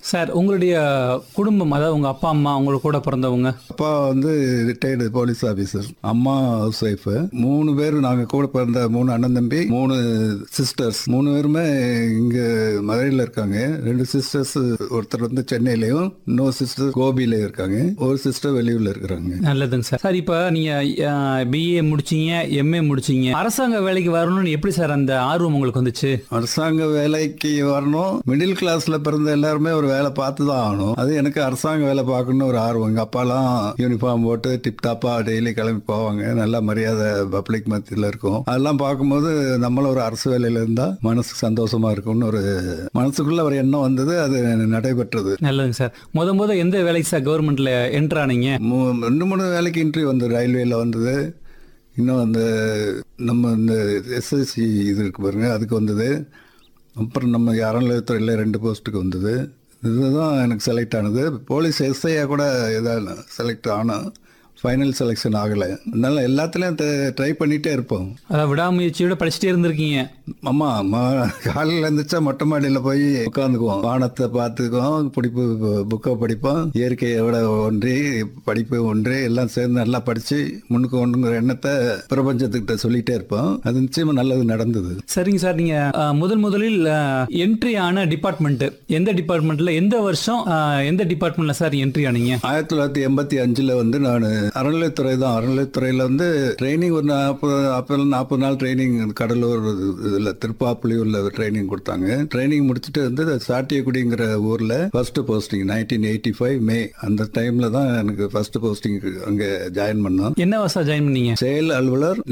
sir உங்களுடைய குடும்பம் அதாவது உங்க அப்பா அம்மா உங்க கூட பிறந்தவங்க அப்பா வந்து ரிட்டையர்டு போலீஸ் ஆபீசர் அம்மா ஹவுஸ் ஒய்ஃப் மூணு பேர் நாங்க கூட பிறந்த மூணு அண்ணன் தம்பி மூணு சிஸ்டர்ஸ் மூணு பேருமே இங்க மதுரையில இருக்காங்க ரெண்டு சிஸ்டர்ஸ் ஒருத்தர் வந்து சென்னையிலயும் இன்னொரு சிஸ்டர் கோபியில இருக்காங்க ஒரு சிஸ்டர் வெளியூர்ல இருக்கிறாங்க நல்லதுங்க சார் சார் இப்போ நீங்க பிஏ முடிச்சீங்க எம்ஏ முடிச்சீங்க அரசாங்க வேலைக்கு வரணும்னு எப்படி சார் அந்த ஆர்வம் உங்களுக்கு வந்துச்சு அரசாங்க வேலைக்கு வரணும் மிடில் கிளாஸ்ல பிறந்த எல்லாருமே ஒரு வேலை பார்த்து தான் ஆகணும் அது எனக்கு அரசாங்க வேலை பார்க்கணும்னு ஒரு ஆர்வம் எங்க அப்பாலாம் யூனிஃபார்ம் போட்டு டிப் டாப்பா டெய்லி கிளம்பி போவாங்க நல்ல மரியாதை பப்ளிக் மத்தியில் இருக்கும் அதெல்லாம் பார்க்கும்போது நம்மளும் ஒரு அரசு வேலையில இருந்தா மனசுக்கு சந்தோஷமா இருக்கும்னு ஒரு மனசுக்குள்ள ஒரு எண்ணம் வந்தது அது நடைபெற்றது நல்லதுங்க சார் முத முத எந்த வேலைக்கு சார் கவர்மெண்ட்ல என்டர் ஆனீங்க மூ- ரெண்டு மூணு வேலைக்கு இன்டர்வியூ வந்து ரயில்வேல வந்தது இன்னும் அந்த நம்ம இந்த எஸ்எஸ்சி இது இருக்கு பாருங்க அதுக்கு வந்தது அப்புறம் நம்ம அறநிலையத்துறையில் ரெண்டு போஸ்ட்டுக்கு வந்தது இதுதான் எனக்கு செலக்ட் ஆனது போலீஸ் எஸ்ஐயாக கூட இதாக செலக்ட் ஆனோம் ஃபைனல் செலெக்ஷன் ஆகலை அதனால எல்லாத்துலேயும் ட்ரை பண்ணிகிட்டே இருப்போம் அதாவது விடாமுயற்சியோட படிச்சுட்டே இருந்திருக்கீங்க ஆமா ம- காலையில இருந்துச்சா மொட்டை மாடியில போய் உட்காந்துக்குவோம் வானத்தை பார்த்துக்குவோம் பிடிப்பு புக்கை படிப்போம் இயற்கையோட ஒன்றி படிப்பு ஒன்றி எல்லாம் சேர்ந்து நல்லா படிச்சு முன்னுக்கு ஒன்றுங்கிற எண்ணத்தை பிரபஞ்சத்துக்கிட்ட சொல்லிட்டே இருப்போம் அது நிச்சயமா நல்லது நடந்தது சரிங்க சார் நீங்க அஹ், முதல் முதலில் என்ட்ரி ஆன டிபார்ட்மெண்ட் எந்த டிபார்ட்மெண்ட்ல எந்த வருஷம் அஹ், எந்த டிபார்ட்மெண்ட்ல சார் என்ட்ரி ஆனீங்க ஆயிரத்தி தொள்ளாயிரத்தி எண்பத்தி அஞ்சுல வந்து நான் அறநிலையத்துறை தான் அறநிலையத்துறையில வந்து ட்ரைனிங் ஒரு நாற்பது நாற்பது நாற்பது நாள் ட்ரைனிங் கடலூர் இதுல திருப்பாப்புலியூர்ல ட்ரைனிங் கொடுத்தாங்க ட்ரைனிங் முடிச்சுட்டு வந்து சாட்டியக்குடிங்கிற ஊர்ல first posting nineteen eighty five May அந்த டைம்ல தான் எனக்கு ஃபர்ஸ்ட் போஸ்டிங் அங்க ஜாயின் பண்ணோம் என்ன வருஷம் ஜாயின் பண்ணீங்க செயல் அலுவலர்